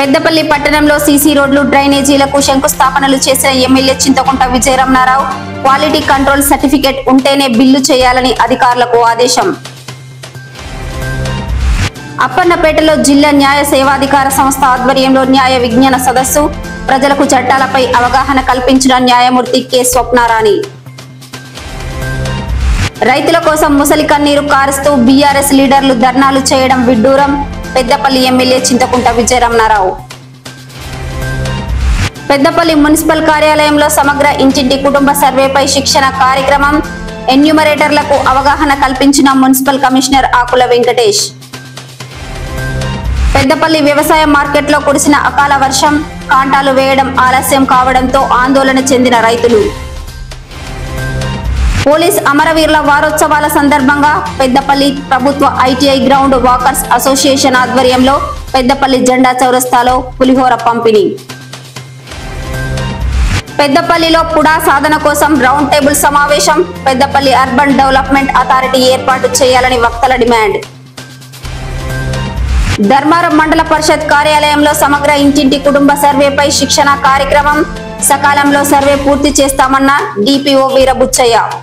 పెద్దపల్లి పట్టణంలో సీసీ రోడ్లు డ్రైనేజీలకు శంకుస్థాపనలు చేసిన MLA Chinthakunta Vijayaramanarao quality control certificate ఉంటేనే బిల్లు చేయాలని అధికారులకు ఆదేశం అప్పన్నపేటలో జిల్లా న్యాయ సేవాధికార సంస్థ ఆధ్వర్యంలో న్యాయ విజ్ఞాన సదస్సు ప్రజలకు చట్టాలపై అవగాహన కల్పించిన న్యాయమూర్తి కె స్వప్నారాణి రైతుల కోసం ముసలి కన్నీరు కారుస్తూ బీఆర్ఎస్ లీడర్లు ధర్నాలు చేయడం విడ్డూరం పెద్దపల్లి ఎమ్మెల్యే చింతకుంట విజయరమణారావు పెద్దపల్లి మున్సిపల్ కార్యాలయంలో సమగ్ర ఇంటింటి కుటుంబ సర్వేపై శిక్షణ కార్యక్రమం ఎన్యూమరేటర్లకు అవగాహన కల్పించిన మున్సిపల్ కమిషనర్ ఆకుల వెంకటేష్ పెద్దపల్లి వ్యవసాయ మార్కెట్లో కురిసిన అకాల వర్షం కాంటాలు వేయడం ఆలస్యం కావడంతో ఆందోళన చెందిన రైతులు పోలీస్ అమరవీరుల వారోత్సవాల సందర్భంగా పెద్దపల్లి ప్రభుత్వ ఐటీఐ గ్రౌండ్ వాకర్స్ అసోసియేషన్ ఆధ్వర్యంలో పెద్దపల్లి జెండా చౌరస్తాలో పులిహోర పంపిణీ పెద్దపల్లిలో పుడా సాధన కోసం రౌండ్ టేబుల్ సమావేశం పెద్దపల్లి అర్బన్ డెవలప్మెంట్ అథారిటీ ఏర్పాటు చేయాలని వక్తల డిమాండ్ ధర్మారం మండల పరిషత్ కార్యాలయంలో సమగ్ర ఇంటింటి కుటుంబ సర్వేపై శిక్షణ కార్యక్రమం సకాలంలో సర్వే పూర్తి చేస్తామన్న డిపిఓ వీరబుచ్చయ్య